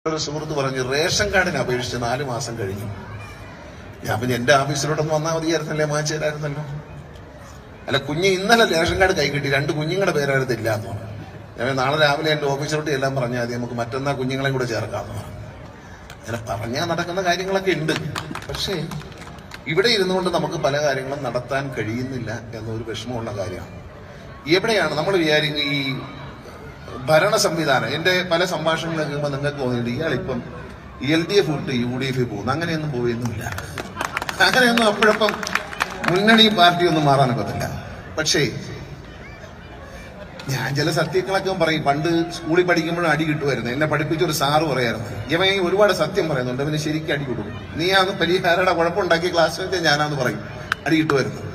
ഒരു സുഹൃത്ത് പറഞ്ഞു റേഷൻ കാർഡിന് അപേക്ഷിച്ച് നാല് മാസം കഴിഞ്ഞു ഞാൻ പിന്നെ എന്റെ ഓഫീസിലോട്ടൊന്ന് വന്നാൽ മതിയായിരുന്നല്ലേ മാച്ചു തരായിരുന്നല്ലോ അല്ല കുഞ്ഞ് ഇന്നലെ റേഷൻ കാർഡ് കൈ കിട്ടി രണ്ട് കുഞ്ഞുങ്ങളുടെ പേരായിരുന്നു ഇല്ലാന്ന് പറഞ്ഞു ഞാൻ നാളെ രാവിലെ എന്റെ ഓഫീസിലോട്ട് എല്ലാം പറഞ്ഞാൽ മതി നമുക്ക് മറ്റന്നാ കുഞ്ഞുങ്ങളെയും കൂടെ ചേർക്കാമെന്ന് പറഞ്ഞു അങ്ങനെ പറഞ്ഞാൽ നടക്കുന്ന കാര്യങ്ങളൊക്കെ ഉണ്ട് പക്ഷേ ഇവിടെ ഇരുന്നുകൊണ്ട് നമുക്ക് പല കാര്യങ്ങളും നടത്താൻ കഴിയുന്നില്ല എന്നൊരു വിഷമമുള്ള കാര്യമാണ് എവിടെയാണ് നമ്മൾ വിചാരിക്കും ഈ ഭരണ സംവിധാനം എന്റെ പല സംഭാഷണങ്ങൾ കേൾക്കുമ്പോൾ നിങ്ങൾക്ക് തോന്നിയിട്ടുണ്ട് ഇയാളിപ്പം എൽ ഡി എഫ് വിട്ട് യു ഡി എഫിൽ പോകുന്നു അങ്ങനെയൊന്നും പോയൊന്നുമില്ല അങ്ങനെയൊന്നും അപ്പോഴപ്പം മുന്നണി പാർട്ടി ഒന്നും മാറാനൊക്കത്തില്ല പക്ഷേ ഞാൻ ചില സത്യങ്ങളൊക്കെ പറയും പണ്ട് സ്കൂളിൽ പഠിക്കുമ്പോഴും അടി കിട്ടുമായിരുന്നു എന്നെ പഠിപ്പിച്ച ഒരു സാറ് പറയായിരുന്നു ഇവൻ ഒരുപാട് സത്യം പറയുന്നുണ്ട് അവന് ശരിക്കും അടി കൊടുക്കും നീ അന്ന് പരിഹാരയുടെ കുഴപ്പമുണ്ടാക്കി ക്ലാസ് വെച്ചാൽ ഞാനാന്ന് പറയും അടി കിട്ടുമായിരുന്നു